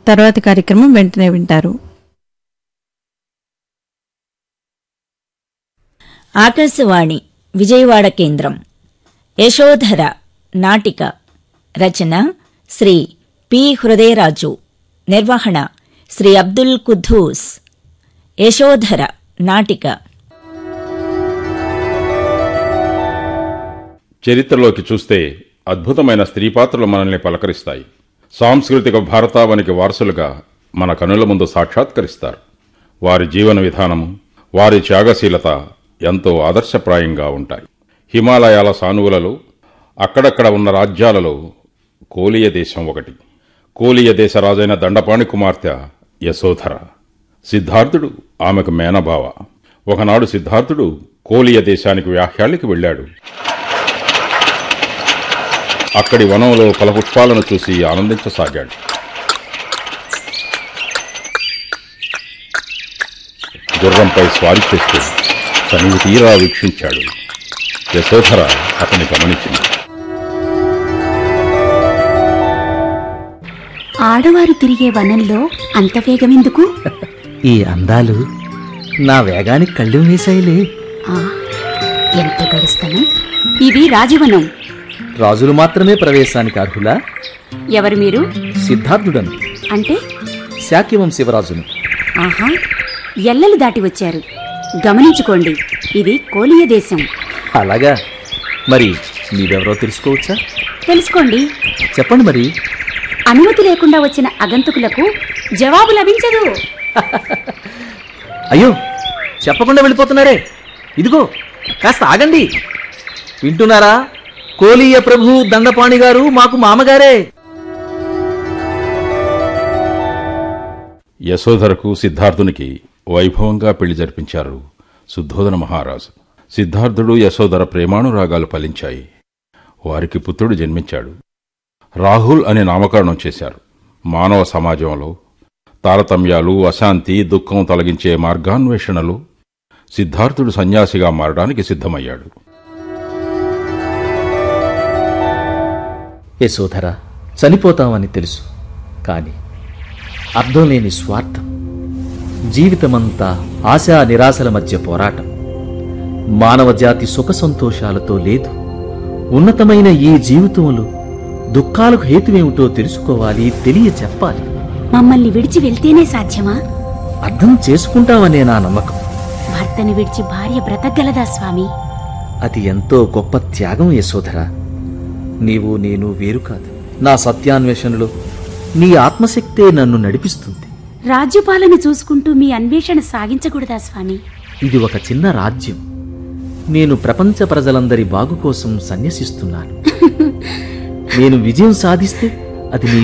తర్వాతి కార్యక్రమం వెంటనే వింటారు ఆకాశవాణి విజయవాడ కేంద్రం యశోధర నాటిక రచన శ్రీ పి హృదయరాజు నిర్వహణ శ్రీ అబ్దుల్ కుద్దూస్ యశోధర నాటిక చరిత్రలోకి చూస్తే అద్భుతమైన స్త్రీ పాత్రలు మనల్ని పలకరిస్తాయి సాంస్కృతిక భారతావనికి వారసులుగా మన కనుల ముందు సాక్షాత్కరిస్తారు వారి జీవన విధానము వారి త్యాగశీలత ఎంతో ఆదర్శప్రాయంగా ఉంటాయి హిమాలయాల సానువులలో అక్కడక్కడ ఉన్న రాజ్యాలలో కోలియ దేశం ఒకటి కోలియ దేశ రాజైన దండపాణి కుమార్తె యశోధర సిద్ధార్థుడు ఆమెకు మేనభావ ఒకనాడు సిద్ధార్థుడు కోలియ దేశానికి వ్యాహ్యాళ్ళకి వెళ్ళాడు అక్కడి వనంలో ఫలపుష్పాలను చూసి ఆనందించసాగాడు గుర్రంపై స్వారీ చేస్తూ తనివి తీరా వీక్షించాడు యశోధర అతని గమనించింది ఆడవారు తిరిగే వనంలో అంత వేగమెందుకు ఈ అందాలు నా వేగానికి కళ్ళు మీసాయిలే ఆ, ఎంత గడుస్తాను ఇది రాజవనం రాజులు మాత్రమే ప్రవేశానికి అర్హులా ఎవరు మీరు సిద్ధార్థుడను అంటే శాక్యవం శివరాజును ఆహా ఎల్లలు దాటి వచ్చారు గమనించుకోండి ఇది కోలియ దేశం అలాగా మరి మీరెవరో తెలుసుకోవచ్చా తెలుసుకోండి చెప్పండి మరి అనుమతి లేకుండా వచ్చిన అగంతకులకు జవాబు లభించదు అయ్యో చెప్పకుండా వెళ్ళిపోతున్నారే ఇదిగో కాస్త ఆగండి వింటున్నారా కోలీయ ప్రభు దండపాణి గారు మాకు మామగారే యశోధరకు సిద్ధార్థునికి వైభవంగా పెళ్లి జరిపించారు శుద్ధోదన మహారాజు సిద్ధార్థుడు యశోధర ప్రేమానురాగాలు ఫలించాయి వారికి పుత్రుడు జన్మించాడు రాహుల్ అనే నామకరణం చేశారు మానవ సమాజంలో తారతమ్యాలు అశాంతి దుఃఖం తొలగించే మార్గాన్వేషణలు సిద్ధార్థుడు సన్యాసిగా మారడానికి సిద్ధమయ్యాడు యశోధర చనిపోతామని తెలుసు కాని అర్థం లేని స్వార్థం జీవితమంతా ఆశా నిరాశల మధ్య పోరాటం మానవ జాతి సుఖ సంతోషాలతో లేదు ఉన్నతమైన ఈ జీవితంలో దుఃఖాలకు హేతువేమిటో తెలుసుకోవాలి తెలియ చెప్పాలి మమ్మల్ని విడిచి వెళ్తేనే సాధ్యమా అర్థం చేసుకుంటామనే నా నమ్మకం భర్తని విడిచి భార్య బ్రతకగలదా స్వామి అది ఎంతో గొప్ప త్యాగం యశోధర నీవు నేను వేరు కాదు నా సత్యాన్వేషణలో నీ ఆత్మశక్తే నన్ను నడిపిస్తుంది రాజ్యపాలన చూసుకుంటూ మీ అన్వేషణ సాగించకూడదా స్వామి ఇది ఒక చిన్న రాజ్యం నేను ప్రపంచ ప్రజలందరి బాగు కోసం సన్యసిస్తున్నాను నేను విజయం సాధిస్తే అది నీ